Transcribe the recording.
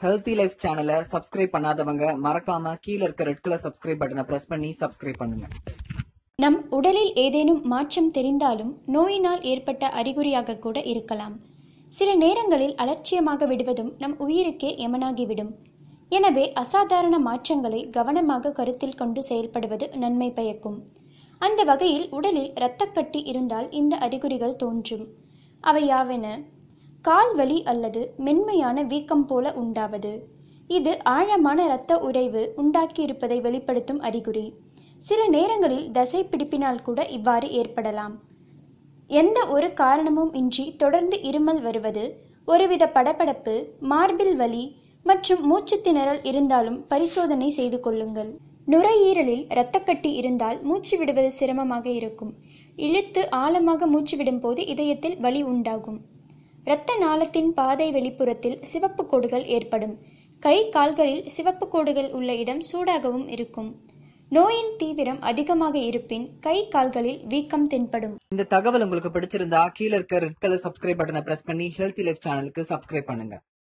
healthy life சேனலை subscribe பண்ணாதவங்க மறக்காம கீழ இருக்க ரெட் கலர் சப்ஸ்கிரைப் பட்டனை பிரஸ் பண்ணி சப்ஸ்கிரைப் பண்ணுங்க நம் உடலில் ஏதேனும் மாற்றம் தெரிந்தாலும் நோயினால் ஏற்பட்ட அறிகுறியாக கூட இருக்கலாம் சில நேரங்களில் அலட்சியமாக விடுவதும் நம் உயிருக்கே எமனாகிவிடும் எனவே அசாதாரண மாற்றங்களை கவனமாக கருத்தில் கொண்டு செயல்படுவது நன்மை பயக்கும் அந்த வகையில் உடலில் இரத்தக்கட்டி இருந்தால் இந்த அறிகுறிகள் தோன்றும் அவை யாவென கால் வலி அல்லது மென்மையான வீக்கம் போல உண்டாவது இது ஆழமான இரத்த உறைவு உண்டாக்கியிருப்பதை வெளிப்படுத்தும் அறிகுறி சில நேரங்களில் தசை பிடிப்பினால் கூட இவ்வாறு ஏற்படலாம் எந்த ஒரு காரணமும் இன்றி தொடர்ந்து இருமல் வருவது ஒருவித படபடப்பு மார்பில் வலி மற்றும் மூச்சு திணறல் இருந்தாலும் பரிசோதனை செய்து கொள்ளுங்கள் நுரையீரலில் இரத்தக்கட்டி இருந்தால் மூச்சு விடுவது சிரமமாக இருக்கும் இழுத்து ஆழமாக மூச்சு விடும்போது இதயத்தில் வலி உண்டாகும் இரத்த நாளத்தின் பாதை வெளிப்புறத்தில் சிவப்பு கோடுகள் ஏற்படும் கை கால்களில் சிவப்பு கோடுகள் உள்ள இடம் சூடாகவும் இருக்கும் நோயின் தீவிரம் அதிகமாக இருப்பின் கை கால்களில் வீக்கம் தென்படும் இந்த தகவல் உங்களுக்கு பிடிச்சிருந்தா கீழ இருக்க ரெட் கலர் சப்ஸ்கிரைப் பட்டனை பிரஸ் பண்ணி ஹெல்த்தி லைஃப் சேனலுக்கு சப்ஸ்கிரைப் பண்ணுங்க